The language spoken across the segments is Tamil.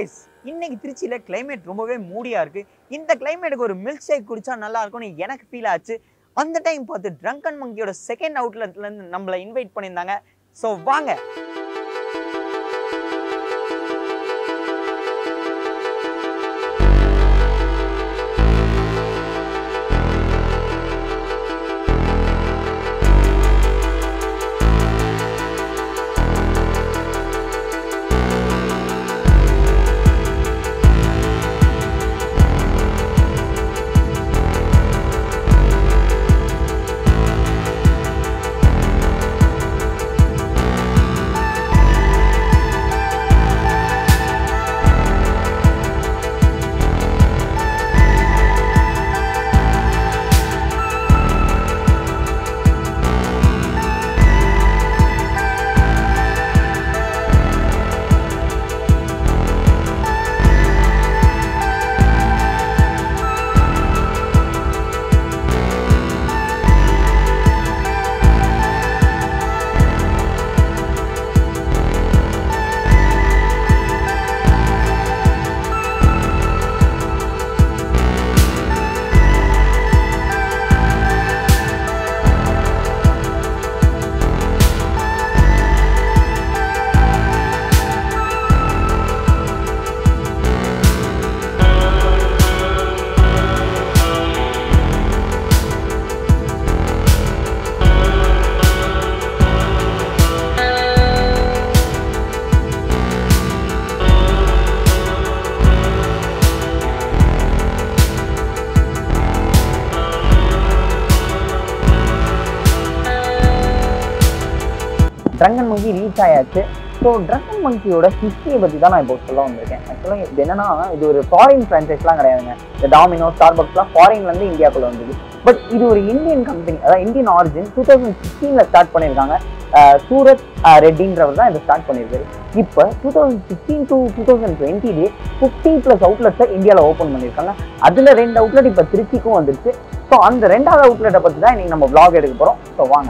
கைஸ் இன்னைக்கு திருச்சியில் கிளைமேட் ரொம்பவே மூடியா இருக்கு இந்த கிளைமேட்டுக்கு ஒரு மில்க் ஷேக் குடிச்சா நல்லா இருக்கும்னு எனக்கு ஃபீல் ஆச்சு அந்த டைம் பார்த்து ட்ரங்கன் மங்கியோட செகண்ட் அவுட்லெட்ல இருந்து நம்மளை இன்வைட் பண்ணியிருந்தாங்க ஸோ வாங்க ட்ரங்கன் மங்கி ரீச் ஆயாச்சு ஸோ ட்ரங்கன் மங்கியோட ஹிஸ்ட்ரியை பற்றி தான் நான் இப்போ சொல்ல வந்திருக்கேன் ஆக்சுவலாக இது என்னன்னா இது ஒரு ஃபாரின் ஃப்ரான்ச்சைஸ்லாம் கிடையாதுங்க இந்த டாமினோ ஸ்டார்பக்ஸ்லாம் ஃபாரின்லேருந்து இந்தியாக்குள்ளே வந்தது பட் இது ஒரு இந்தியன் கம்பெனி அதாவது இந்தியன் ஆரிஜின் டூ தௌசண்ட் சிக்ஸ்டீனில் ஸ்டார்ட் பண்ணியிருக்காங்க அஹ் சூரத் அஹ் ரெட்டின்றவர் தான் இதை ஸ்டார்ட் பண்ணியிருக்காரு இப்போ two thousand sixteen to two thousand டுவெண்ட்டிலே ஃபிஃப்டி ப்ளஸ் அவுட்லெட்ஸை இந்தியாவில் ஓப்பன் பண்ணியிருக்காங்க அதில் ரெண்டு அவுட்லெட் இப்போ திருச்சிக்கும் வந்துருச்சு ஸோ அந்த ரெண்டாவது அவுட்லெட்டை பற்றி தான் இன்னைக்கு நம்ம vlog எடுக்க போகிறோம் ஸோ வாங்க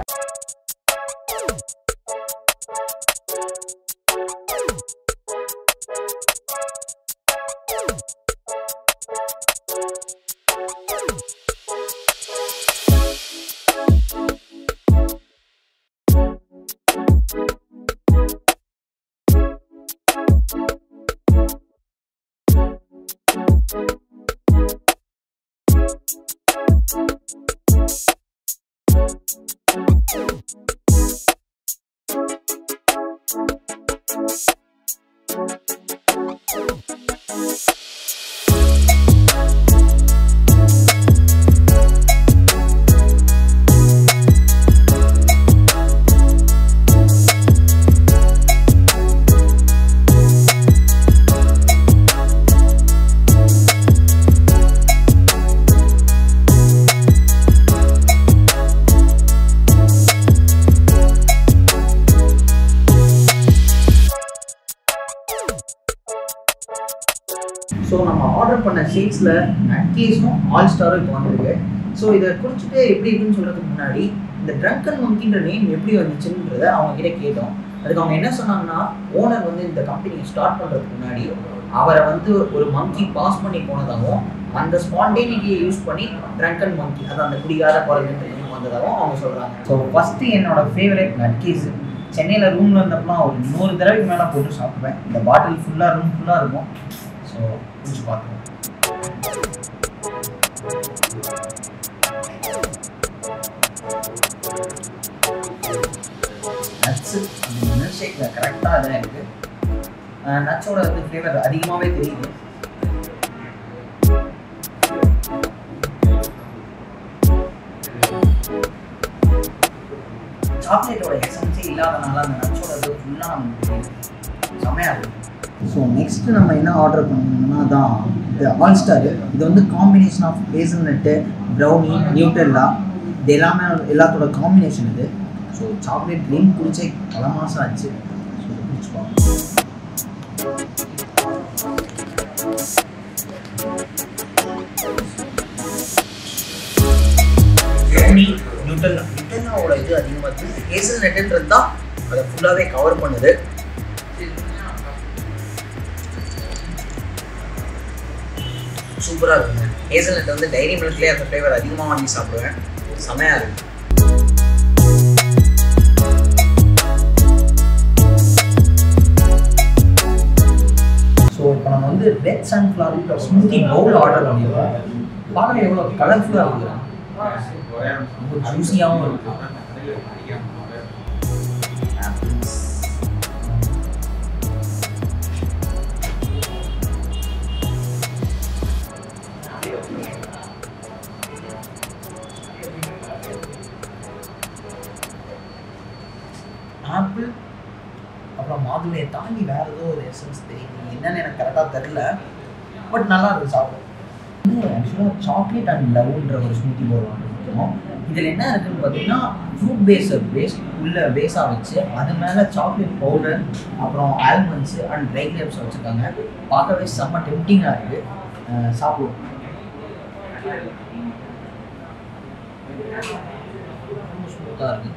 ஸோ நம்ம ஆர்டர் பண்ண ஷேக்ஸில் நட்கேஸும் ஆல் ஸ்டாரும் இப்போ வந்திருக்கு ஸோ இதை குடிச்சிட்டு எப்படி இருக்குன்னு சொல்கிறதுக்கு முன்னாடி இந்த ட்ரங்கன் மங்கின்ற நேம் எப்படி வந்துச்சுன்றதை அவங்க கிட்ட கேட்டோம் அதுக்கு அவங்க என்ன சொன்னாங்கன்னா ஓனர் வந்து இந்த கம்பெனியை ஸ்டார்ட் பண்ணுறதுக்கு முன்னாடி அவரை வந்து ஒரு மங்கி பாஸ் பண்ணி போனதாகவும் அந்த ஸ்பான்டேனிட்டியை யூஸ் பண்ணி ட்ரங்கன் மங்கி அது அந்த குடிகார குறைஞ்ச வந்ததாகவும் அவங்க சொல்கிறாங்க ஸோ ஃபஸ்ட்டு என்னோட ஃபேவரட் நட்கேஸு சென்னையில் ரூமில் இருந்தப்பலாம் ஒரு நூறு தடவைக்கு மேலே போட்டு சாப்பிடுவேன் இந்த பாட்டில் ஃபுல்லாக ரூம் ஃபுல்லாக இருக்கும் ஸோ குடிச்சு பார்த்துருவோம் நட்ஸு அந்த மில்க் ஷேக்கில் கரெக்டாக இதாக இருக்குது நட்ஸோட வந்து ஃப்ளேவர் அதிகமாகவே தெரியுது சாக்லேட்டோட எசன்ஸே இல்லாதனால அந்த நட்ஸோட இது ஃபுல்லாக நமக்கு தெரியுது செம்மையாக இருக்குது ஸோ நெக்ஸ்ட் நம்ம என்ன ஆர்டர் பண்ணணும்னா தான் இது ஆல் ஸ்டார் இது வந்து combination of basil nut brownie Nutella இது எல்லாமே எல்லாத்தோட காம்பினேஷன் இது ஸோ சாக்லேட் ட்ரிங்க் குடிச்சே பல மாதம் ஆச்சு ஸோ இதை குடிச்சு பார்ப்போம் ப்ரௌனி நியூட்டெல்லா நியூட்டெல்லாவோட இது அதிகமாக இருக்குது ஹேசல் நட்டுன்றது தான் அதை ஃபுல்லாகவே கவர் பண்ணுது சூப்பராக இருக்குங்க ஹேசல்நட் வந்து டைரி மில்க்லேயே அந்த ஃப்ளேவர் அதிகமாக வாங்கி சாப்பிடுவேன் செமையாக இருக்கு ஸோ இப்போ நம்ம வந்து red sunflower smoothie bowl order பண்ணியிருக்கோம் பார்க்கவே எவ்வளோ கலர்ஃபுல்லாக இருக்குது ரொம்ப ஜூஸியாகவும் இருக்கு ஆப்பிள் அப்புறம் மாதுளையை தாண்டி வேற ஏதோ ஒரு எசன்ஸ் தெரியுது என்னன்னு எனக்கு கரெக்டாக தெரில பட் நல்லா இருக்கு சாப்பிட ஆக்சுவலாக சாக்லேட் அண்ட் லவ்ன்ற ஒரு ஸ்மூத்தி பவுல் வாங்கிருக்கோம் இதில் என்ன இருக்குன்னு பார்த்தீங்கன்னா ஃப்ரூட் பேஸை பேஸ் உள்ள பேஸாக வச்சு அது மேலே சாக்லேட் பவுடர் அப்புறம் ஆல்மண்ட்ஸு அண்ட் ட்ரை கிரேப்ஸ் வச்சுருக்காங்க பார்க்கவே செம்ம டெம்டிங்காக இருக்குது சாப்பிடுவோம் ரொம்ப ஸ்மூத்தாக இருக்குது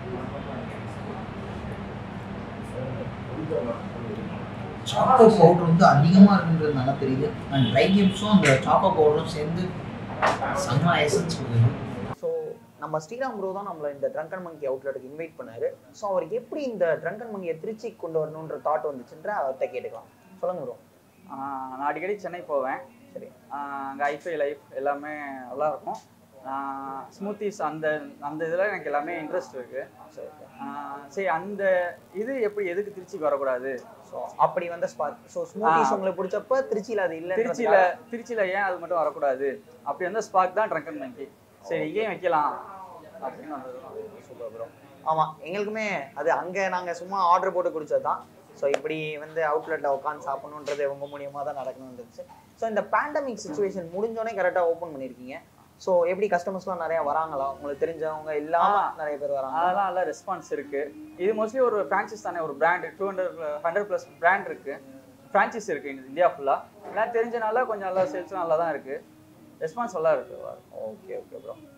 சாக்கோ பவுடர் வந்து அதிகமாக இருக்குன்றது நல்லா தெரியுது அண்ட் ட்ரை கிப்ஸும் அந்த சாக்கோ பவுடரும் சேர்ந்து செம்ம எசன்ஸ் கொடுக்குது ஸோ நம்ம ஸ்ரீராம் ப்ரோ தான் நம்மளை இந்த ட்ரங்கன் மங்கி அவுட்லெட்டுக்கு இன்வைட் பண்ணாரு ஸோ அவருக்கு எப்படி இந்த ட்ரங்கன் மங்கியை திருச்சி கொண்டு வரணுன்ற தாட் வந்துச்சுன்ற அவர்கிட்ட கேட்டுக்கலாம் சொல்லுங்க ப்ரோ ஆஹ் நான் அடிக்கடி சென்னை போவேன் சரி அங்கே ஐஃபை லைஃப் எல்லாமே நல்லா இருக்கும் ஸ்மூத்திஸ் அந்த அந்த இதில் எனக்கு எல்லாமே இன்ட்ரெஸ்ட் இருக்கு சரி okay. ஆஹ் சரி அந்த இது எப்படி எதுக்கு திருச்சிக்கு வரக்கூடாது ஸோ அப்படி வந்த ஸ்பார்க் ஸோ ஸ்மூத்திஸ் ஆ. உங்களுக்கு பிடிச்சப்ப திருச்சியில் அது இல்லை திருச்சியில் திருச்சியில் ஏன் அது மட்டும் வரக்கூடாது அப்படி வந்த ஸ்பார்க் தான் ட்ரங்கன் மங்கி சரி இங்கேயும் வைக்கலாம் அப்படின்னு வந்தது சூப்பர் ப்ரோ ஆமாம் எங்களுக்குமே அது அங்கே நாங்கள் சும்மா ஆர்டர் போட்டு குடிச்சது தான் ஸோ இப்படி வந்து அவுட்லெட்டில் உட்காந்து சாப்பிடணுன்றது உங்க மூலியமாக தான் நடக்கணும்னு இருந்துச்சு ஸோ இந்த பேண்டமிக் சுச்சுவேஷன் முடிஞ்சோடனே கரெக்டாக ஓப்பன் பண்ணியிருக்கீங்க ஸோ எப்படி கஸ்டமர்ஸ்லாம் நிறைய வராங்களா உங்களுக்கு தெரிஞ்சவங்க இல்லாம ஆமா. நிறைய பேர் வராங்க அதெல்லாம் நல்ல ரெஸ்பான்ஸ் இருக்கு இது மோஸ்ட்லி ஒரு ஃப்ரான்ச்சைஸ் தானே ஒரு brand two hundred hundred plus brand இருக்கு ஃப்ரான்ச்சைஸ் இருக்கு இந்த இந்தியா ஃபுல்லாக எல்லாம் தெரிஞ்சனால கொஞ்சம் நல்லா சேல்ஸ் நல்லா தான் இருக்கு ரெஸ்பான்ஸ் நல்லா இருக்கு ஓகே ஓகே ப்ரோ